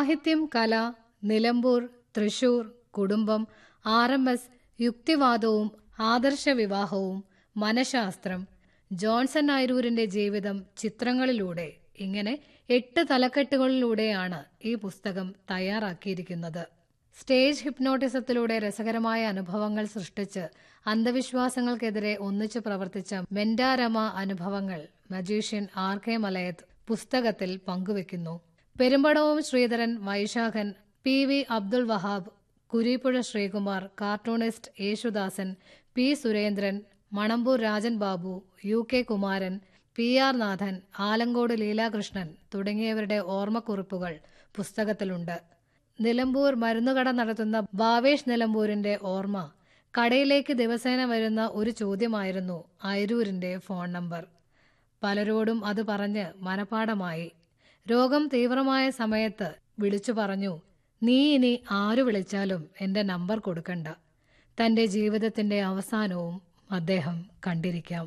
സാഹിത്യം കല നിലമ്പൂർ തൃശൂർ കുടുംബം ആർ എം എസ് യുക്തിവാദവും ആദർശ വിവാഹവും മനഃശാസ്ത്രം ജോൺസൺ നായരൂരിന്റെ ജീവിതം ചിത്രങ്ങളിലൂടെ ഇങ്ങനെ എട്ട് തലക്കെട്ടുകളിലൂടെയാണ് ഈ പുസ്തകം തയ്യാറാക്കിയിരിക്കുന്നത് സ്റ്റേജ് ഹിപ്നോട്ടിസത്തിലൂടെ രസകരമായ അനുഭവങ്ങൾ സൃഷ്ടിച്ച് അന്ധവിശ്വാസങ്ങൾക്കെതിരെ ഒന്നിച്ചു പ്രവർത്തിച്ച മെന്റാരമ അനുഭവങ്ങൾ മജീഷ്യൻ ആർ കെ മലയത്ത് പുസ്തകത്തിൽ പങ്കുവെക്കുന്നു പെരുമ്പടവും Sreedharan Vaisakhan P V Abdul Wahab Kureeppuzha Sreekumar cartoonist Yesudasan P Surendran Manampoor Rajan Babu U K Kumaran P R Nathan Alankode Leelakrishnan തുടങ്ങിയവരുടെ ഓർമ്മക്കുറിപ്പുകൾ പുസ്തകത്തിലുണ്ട് നിലമ്പൂർ മരുന്നുകട നടത്തുന്ന ഭാവേഷ് നിലമ്പൂരിന്റെ ഓർമ്മ കടയിലേക്ക് ദിവസേന വരുന്ന ഒരു ചോദ്യമായിരുന്നു അയരൂരിന്റെ ഫോൺ നമ്പർ പലരോടും അത് പറഞ്ഞ് മനപാഠമായി രോഗം തീവ്രമായ സമയത്ത് വിളിച്ചു പറഞ്ഞു നീ ഇനി ആരു വിളിച്ചാലും എന്റെ നമ്പർ കൊടുക്കണ്ട തന്റെ ജീവിതത്തിന്റെ അവസാനവും അദ്ദേഹം കണ്ടിരിക്കാം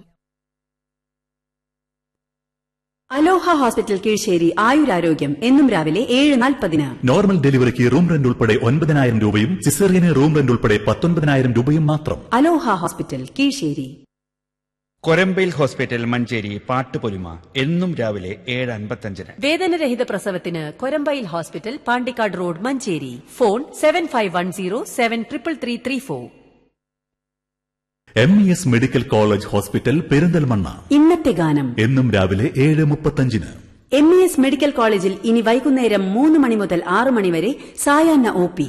അലോഹ ഹോസ്പിറ്റൽ കീഴ്ശ്ശേരി ആയുരാരോഗ്യം എന്നും രാവിലെ ഏഴ് നാൽപ്പതിന് നോർമൽ ഡെലിവറിക്ക് റൂം റെന്റ് ഉൾപ്പെടെ ഒൻപതിനായിരം രൂപയും സിസേറിയന് റൂം റെന്റ് ഉൾപ്പെടെ പത്തൊൻപതിനായിരം രൂപയും മാത്രം Aloha hospital Keezhsseri Korambayil hospital Manjeri പാട്ടുപൊലിമ എന്നും രാവിലെ ഏഴ് അൻപത്തഞ്ചിന് വേദനരഹിത പ്രസവത്തിന് Korambayil hospital Pandikkad road Manjeri phone seven five one zero seven triple three three four M E S medical college hospital Perinthalmanna ഇന്നത്തെ ഗാനം എന്നും രാവിലെ ഏഴ് മുപ്പത്തഞ്ചിന് എം ഇ എസ് മെഡിക്കൽ കോളേജിൽ ഇനി വൈകുന്നേരം മൂന്ന് മണി മുതൽ ആറ് മണി വരെ സായാഹ്ന O P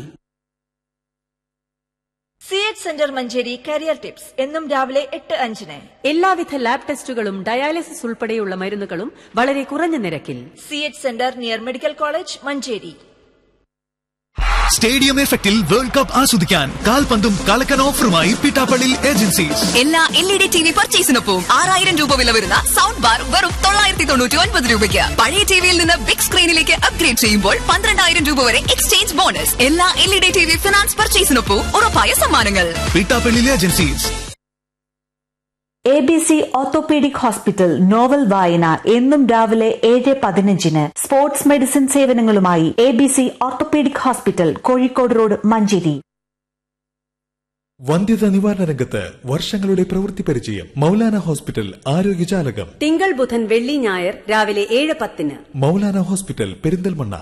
C H centre Manjeri career tips എന്നും രാവിലെ എട്ട് അഞ്ചിന് എല്ലാവിധ ലാബ് ടെസ്റ്റുകളും ഡയാലിസിസ് ഉൾപ്പെടെയുള്ള മരുന്നുകളും വളരെ കുറഞ്ഞ നിരക്കിൽ C H centre near medical college Manjeri stadium എഫക്റ്റിൽ വേൾഡ് കപ്പ് ആസ്വദിക്കാൻ കാൽപന്തും കളക്കൻ ഓഫറുമായി പിട്ടാപ്പള്ളി ഏജൻസീസ് എല്ലാ L E D T V പർച്ചേസിനൊപ്പം ആറായിരം രൂപ വില വരുന്ന സൗണ്ട് ബാർ വെറും തൊള്ളായിരത്തി തൊണ്ണൂറ്റി ഒൻപത് രൂപയ്ക്ക് പഴയ ടിവിയിൽ നിന്ന് ബിഗ് സ്ക്രീനിലേക്ക് അപ്ഗ്രേഡ് ചെയ്യുമ്പോൾ പന്ത്രണ്ടായിരം രൂപ വരെ എക്സ്ചേഞ്ച് ബോണസ് എല്ലാ L E D T V finance പർച്ചേസിനൊപ്പം ഉറപ്പായ സമ്മാനങ്ങൾ Pittappilly agencies A B C orthopaedic hospital novel വായന എന്നും രാവിലെ ഏഴ് പതിനഞ്ചിന് സ്പോർട്സ് മെഡിസിൻ സേവനങ്ങളുമായി A B C orthopaedic hospital Kozhikode road Manjeri വന്ധ്യത നിവാരണ രംഗത്ത് വർഷങ്ങളുടെ പ്രവൃത്തി പരിചയം മൗലാന ഹോസ്പിറ്റൽ ആരോഗ്യജാലകം തിങ്കൾ ബുധൻ വെള്ളി ഞായർ രാവിലെ ഏഴ് പത്തിന് മൗലാന ഹോസ്പിറ്റൽ പെരിന്തൽമണ്ണ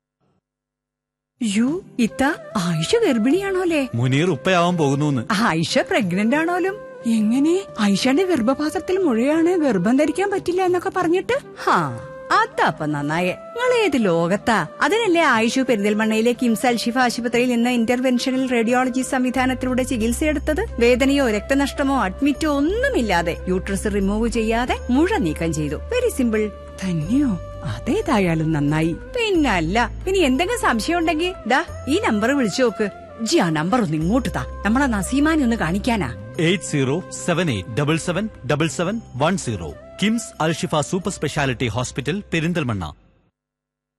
യു ഇത്ത ആയിഷ ഗർഭിണിയാണോലേ മുനീർ ഉപ്പയാവാൻ പോകുന്നു ആയിഷ പ്രഗ്നന്റ് ആണോലും എങ്ങനെ ആയിഷയുടെ ഗർഭപാത്രത്തിൽ മുഴയാണ് ഗർഭം ധരിക്കാൻ പറ്റില്ല എന്നൊക്കെ പറഞ്ഞിട്ട് ഹാ അതപ്പ നന്നായേ നിങ്ങൾ ഏത് ലോകത്താ അതിനല്ലേ ആയിഷു പെരിന്തൽമണ്ണയിലെ കിംസ് അൽഷിഫ ആശുപത്രിയിൽ നിന്ന് ഇന്റർവെൻഷണൽ റേഡിയോളജി സംവിധാനത്തിലൂടെ ചികിത്സയെടുത്തത് വേദനയോ രക്തനഷ്ടമോ അഡ്മിറ്റോ ഒന്നുമില്ലാതെ യൂട്രസ് റിമൂവ് ചെയ്യാതെ മുഴ നീക്കം ചെയ്തു വെരി സിമ്പിൾ തന്നെയോ അതേതായാലും നന്നായി പിന്നല്ല ഇനി എന്തെങ്കിലും സംശയം ഉണ്ടെങ്കിൽ ദാ ഈ നമ്പർ വിളിച്ചു നോക്ക് ജി ആ നമ്പർ ഒന്ന് ഇങ്ങോട്ട് താ നമ്മളെ നസീമാനെ ഒന്ന് കാണിക്കാനാ eight zero seven eight double seven double seven one zero KIMS Al Shifa super speciality hospital Perinthalmanna